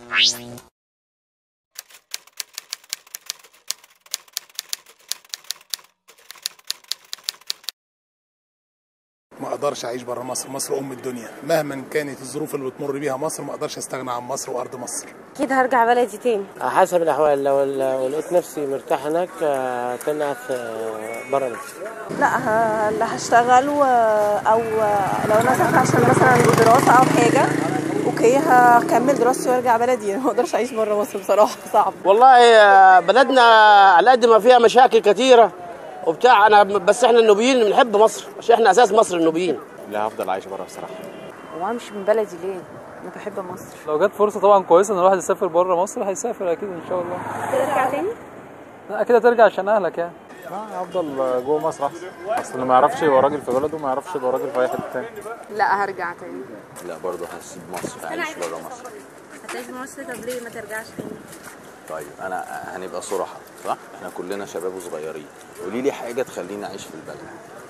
ما اقدرش اعيش بره مصر مصر ام الدنيا مهما كانت الظروف اللي بتمر بيها مصر ما اقدرش استغنى عن مصر وارض مصر اكيد هرجع بلدي تاني حسب الاحوال لو لو لقيت نفسي مرتاح هناك آه، تاني في بره مصر لا ه- لا هشتغل و... او لو انا سافرت عشان مثلا دراسه او حاجه اوكي هكمل دراستي وارجع بلدي ما اقدرش اعيش بره مصر بصراحه صعب والله آه، بلدنا على قد ما فيها مشاكل كتيره وبتاع انا بس احنا النوبيين بنحب مصر عشان احنا اساس مصر النوبيين لا هفضل عايش بره بصراحه وامشي من بلدي ليه انا بحب مصر لو جت فرصة طبعا كويسة ان الواحد يسافر بره مصر هيسافر اكيد ان شاء الله ترجع تاني لا اكيد هترجع عشان اهلك يعني لا هفضل جوه مصر احسن اصل اللي ما يعرفش يبقى راجل في بلده ما يعرفش يبقى راجل في اي حته تاني لا هرجع تاني لا برضه هسيب مصر اعيش بره مصر هتعيش في مصر طب ليه ما ترجعش تاني طيب انا هنبقى صراحه صح احنا كلنا شباب وصغيرين قولي لي حاجه تخليني اعيش في البلد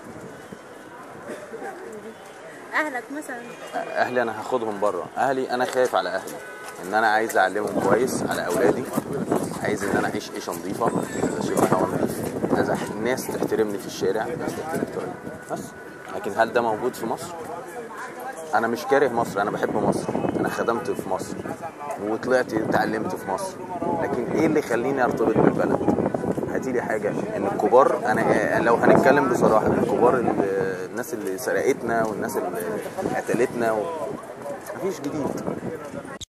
اهلك مثلا اهلي انا هاخدهم بره اهلي انا خايف على اهلي ان انا عايز اعلمهم كويس على اولادي عايز ان انا اعيش عيشه نظيفه عايز اشم هوا نظيف عايز أح- الناس تحترمني في الشارع الناس تحترمني في الطريق بس لكن هل ده موجود في مصر انا مش كاره مصر انا بحب مصر انا خدمت في مصر وطلعت اتعلمت في مصر لكن ايه اللي يخليني ارتبط بالبلد هاتي لي حاجه ان الكبار انا لو هنتكلم بصراحه الكبار ال- الناس اللي سرقتنا والناس اللي قتلتنا و... مفيش جديد